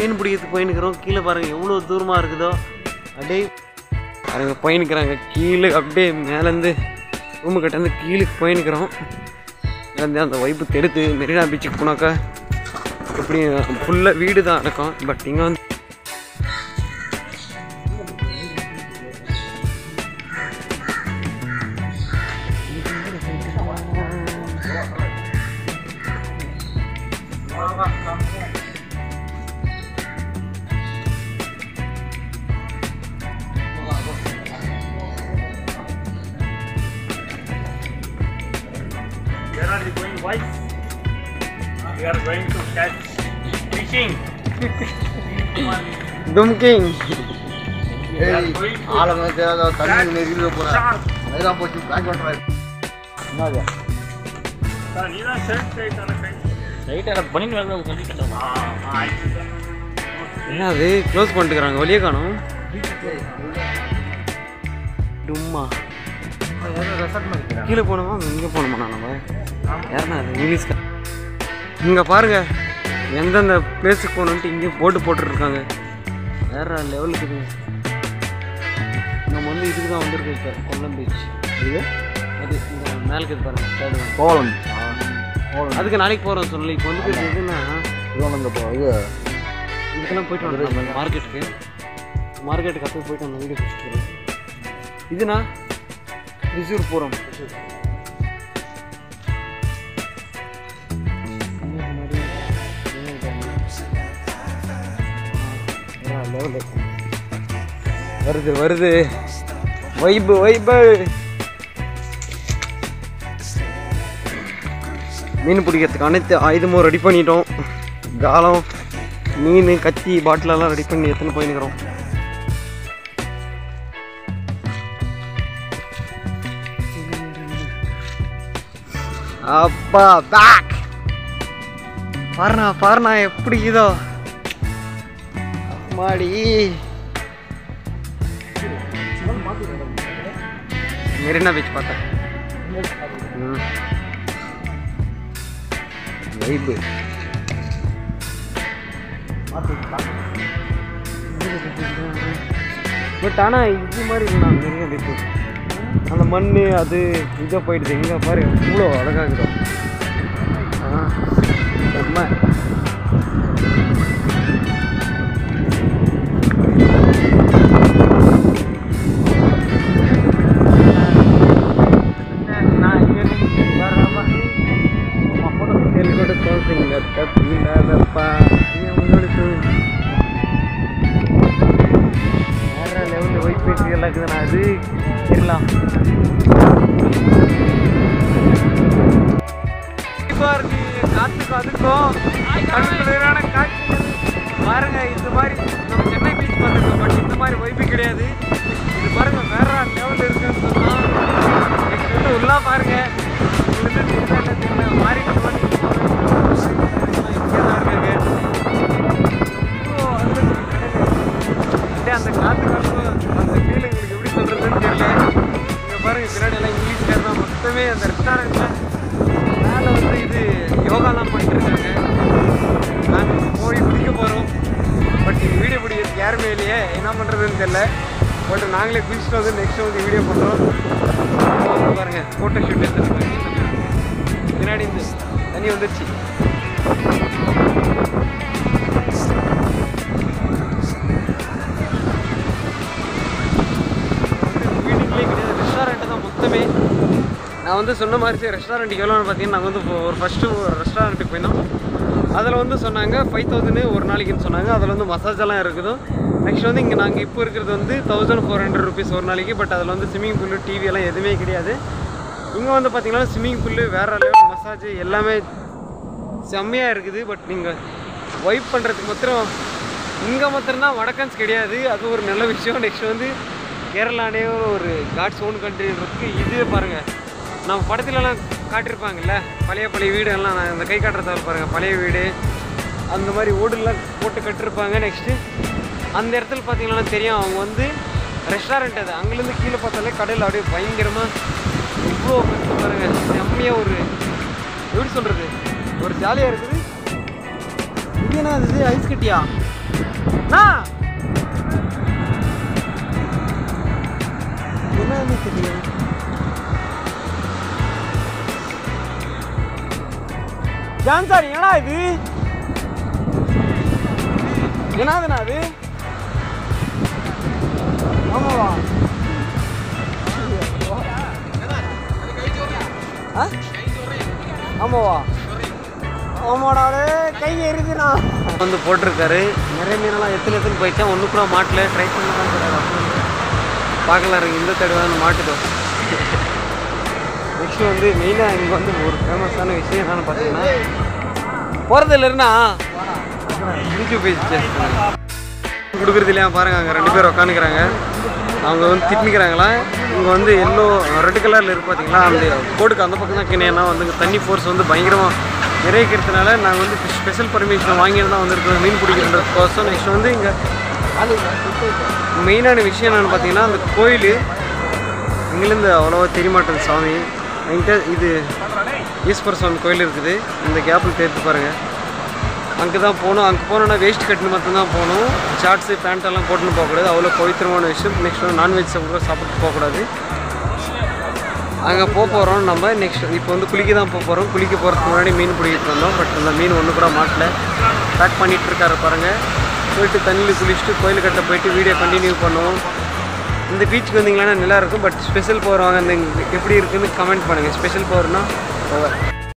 மீன் பிடிக்கிறதுக்கு போயின்னுக்கிறோம் கீழே பாருங்கள் எவ்வளோ தூரமாக இருக்குதோ அப்படியே பாருங்க போயின்னுக்கிறாங்க கீழே அப்படியே மேலேருந்து ரூமு கட்டேருந்து கீழே போயின்னுக்கிறோம் வந்து அந்த வைப்பு தெடுத்து மெரினா பீச்சுக்கு போனாக்கா எப்படி ஃபுல்லாக வீடு தான் இருக்கும் பட் இங்கே வந்து Where are you going, boys? We are going to catch fishing. டும்கிங் We are going to ஆழமே தெரியாத தண்ணி நெருங்கில போறேன் shark. அதுதான் போச்சு பேக் பண்ணுறேன் என்னது Sir, நீதான் shirt tight ஆன கை. ஆ, ஆ, ஆயிடுச்சு sir. என்ன அது க்ளோஸ் பண்ணிட்டுக்கிறாங்க வெளியே காணும் டும்மா ரெசார்ட் மாதிரி கீழே போனோமா இங்கே போகணுமா நம்ம யாருண்ணா அது இங்கிலீஷ் இங்கே பாருங்க எந்தெந்த பிளேஸுக்கு போகணுன்ட்டு இங்கேயும் போட்டு போட்டுருக்காங்க வேற லெவலுக்கு இது நம்ம வந்து இதுக்கு தான் வந்திருக்கோம் இப்போ கொல்லம் பீச் இது அது இந்த மேலுக்கு இது பாருங்க third one. கோலம் அதுக்கு நாளைக்கு போகிறோம் சொல்லி இப்போ வந்து எதுன்னா இவனுங்க போ இது இதுக்கெல்லாம் போயிட்டு வந்தோம் மார்க்கெட்டுக்கு மார்க்கெட்டுக்கு அப்போ போயிட்டு வந்தோம் வீடியோ பிடிச்சிட்டு இதுனா ரிசூர் போகிறோம் வருது வருது வைபு வைபு மீன் பிடிக்கிறதுக்கு அனைத்து ஆயுதமும் ரெடி பண்ணிட்டோம் காலம் மீன் கத்தி பாட்டிலெல்லாம் ரெடி பண்ணி எடுத்துன்னு போயின்னுக்கிறோம் அப்பா பேக் பாருண்ணா பாருண்ணா எப்படி இதோ அம்மாடி மெரினா பீச் பார்த்தேன் ம் வைப்பு பட் ஆனால் இது மாதிரி இல்லை மெரினா பீச் அந்த மண் அது இதை போயிடுது எங்கே பாரு இவ்வளோ அழகாகுதோ ஆ செம்ம நான் இங்கே வரப்பா ಫೋಟೋ ಹೇಳ್ಕೊಟ್ಟು ತೋರಿಸಿಂಗ ತಪ್ಪಿಲ್ಲದಪ್ಪ ನೋಡಿತು வேற லெவலில் ஒயிட் பேசி எல்லாம் இருக்குதுண்ணா அது இருக்கலாம் இருக்கு காத்துக்கும் அதுக்கும் கண்குளிரான காட்சி பாருங்க இந்த மாதிரி நம்ம சென்னை பீச் பார்த்துருக்கோம் பட் இந்த மாதிரி வைப்பு கிடையாது இது பாருங்க வேற லெவலில் இருக்குன்னு சொன்னா நெக்ஸ்ட் வந்து உள்ளா பாருங்க இது வந்து தெரியல தெரியல மாறி அந்த காத்து காலத்துல அந்த ஃபீல் எங்களுக்கு எப்படி சொல்றதுன்னு தெரியல இங்க பாருங்க பின்னாடி எல்லாம் இங்கிலீஷ்கார தான் மொத்தமே அந்த ரெஸ்டாரண்ட்ல மேலே வந்து இது யோகாலாம் பண்ணிட்டு இருக்காங்க நாங்கள் போய் பிடிக்க போகிறோம் பட் இது வீடியோ பிடிக்கிறதுக்கு யாருமே இல்லையே என்ன பண்ணுறதுன்னு தெரியல பட் நாங்களே குளிச்சுட்டு வந்து நெக்ஸ்ட் வந்து வீடியோ பண்ணுறோம் பாருங்க ஃபோட்டோ ஷூட் எடுத்துருக்காங்க பின்னாடி இந்த தண்ணி வந்துருச்சு வீட்டுக்குள்ளே கிடையாது ரெஸ்டாரண்ட் தான் மொத்தமே நான் வந்து சொன்ன மாதிரி ரெஸ்டாரண்ட்டுக்கு எவ்வளோன்னு பார்த்தீங்கன்னா நாங்கள் வந்து இப்போ ஒரு ஃபஸ்ட்டு ஒரு ரெஸ்டாரண்ட்டுக்கு போயிருந்தோம் அதில் வந்து சொன்னாங்க ஃபைவ் தௌசண்ட் ஒரு நாளைக்குன்னு சொன்னாங்க அதில் வந்து மசாஜ் எல்லாம் இருக்குது நெக்ஸ்ட் வந்து இங்கே நாங்கள் இப்போ இருக்கிறது வந்து தௌசண்ட் ஃபோர் ஹண்ட்ரட் ருபீஸ் ஒரு நாளைக்கு பட் அதில் வந்து ஸ்விம்மிங் பூலு டிவி எல்லாம் எதுவுமே கிடையாது இங்கே வந்து பார்த்தீங்கன்னா ஸ்விம்மிங் பூலு வேறு லெவல் மசாஜ் எல்லாமே செம்மையாக இருக்குது பட் நீங்கள் வைப் பண்ணுறதுக்கு மாத்திரம் இங்கே மாத்திரம்தான் வடக்கன்ஸ் கிடையாது அது ஒரு நல்ல விஷயம் நெக்ஸ்ட் வந்து கேரளானே ஒரு காட்ஸ் ஓன் கண்ட்ரின்றதுக்கு இது பாருங்கள் நம்ம படத்துலலாம் காட்டியிருப்பாங்கல்ல பழைய பழைய வீடு எல்லாம் நான் இந்த கை காட்டுறதால பாருங்கள் பழைய வீடு அந்த மாதிரி ஓடுலாம் போட்டு கட்டிருப்பாங்க நெக்ஸ்ட்டு அந்த இடத்துல பார்த்தீங்கன்னா தெரியும் அவங்க வந்து ரெஸ்டாரண்ட் அது அங்கேருந்து கீழே பார்த்தாலே கடையில் அப்படியே பயங்கரமாக இவ்வளோ பெருசு பாருங்கள் செம்மையாக ஒரு எப்படி சொல்கிறது ஒரு ஜாலியாக இருக்குது இது என்ன இது ஐஸ் கட்டியா அண்ணா! என்னன்னு தெரியல ஜான் சார் என்னடா இது என்னதுண்ணா அது ஆமாவா ஆ? ஆமாவா ஆமாடா கை எரிதுண்ணா வந்து போட்டிருக்காரு நிறைய மீனெல்லாம் எத்தனை எத்தனை போயிடுச்சா ஒன்று கூட மாட்டல ட்ரை பண்ணலாம் பார்க்கலாம் இருக்கு இந்த தடவை மாட்டுதோ நெக்ஸ்ட் வந்து மெயினாக இங்கே வந்து ஒரு ஃபேமஸான விஷயம் என்னன்னு பார்த்தீங்கன்னா போகிறதுல இருந்தா யூடியூப் பேஜ் கொடுக்குறது இல்லையா பாருங்க அங்கே ரெண்டு பேர் உட்காந்துக்கிறாங்க அவங்க வந்து திட்டிக்கிறாங்களா இங்கே வந்து எல்லோ ரெட் கலரில் இருக்கு பார்த்தீங்களா அந்த கோடுக்கு அந்த பக்கம் தான் கிணையனா வந்து இங்க தண்ணி ஃபோர்ஸ் வந்து பயங்கரமாக நிறைக்கிறதுனால நாங்கள் வந்து ஸ்பெஷல் பர்மிஷன் வாங்கிட்டு தான் வந்திருக்கோம் மீன் பிடிக்கிறதுக்கோசம் நெக்ஸ்ட் வந்து இங்கே மெயினான விஷயம் என்னென்னு பார்த்தீங்கன்னா அந்த கோயில் இங்கிலேருந்து அவ்வளோவா தெரிய மாட்டேங்குது சாமி என்கிட்ட இது ஈஸ்வர சுவாமி கோயில் இருக்குது இந்த கேப்பில் தேர்த்து பாருங்கள் அங்கே தான் போகணும் அங்கே போனோன்னா வேஸ்ட் கட்டுன்னு மட்டும்தான் போகணும் ஷார்ட்ஸு பேண்ட் எல்லாம் போட்டுன்னு போகக்கூடாது அவ்வளோ பவித்திரமான விஷயம் நெக்ஸ்ட் வந்து நான்வெஜ் கூட சாப்பிட்டு போகக்கூடாது அங்கே போக போகிறோம் நம்ம நெக்ஸ்ட் இப்போ வந்து குளிக்க தான் போக போகிறோம் குளிக்க போகிறதுக்கு முன்னாடி மீன் பிடிக்கிட்டு வந்தோம் பட் அந்த மீன் ஒன்று கூட மாட்டல பேக் பண்ணிட்டு இருக்காரு பாருங்கள் போயிட்டு தண்ணியில் குளிச்சுட்டு கோயிலுக்கட்ட போயிட்டு வீடியோ கண்டினியூ பண்ணுவோம் இந்த பீச்சுக்கு வந்தீங்கன்னா நல்லா இருக்கும் பட் ஸ்பெஷல் போகிறவங்க அந்த எப்படி இருக்குன்னு கமெண்ட் பண்ணுங்கள் ஸ்பெஷல் போகிறனா ஓவர்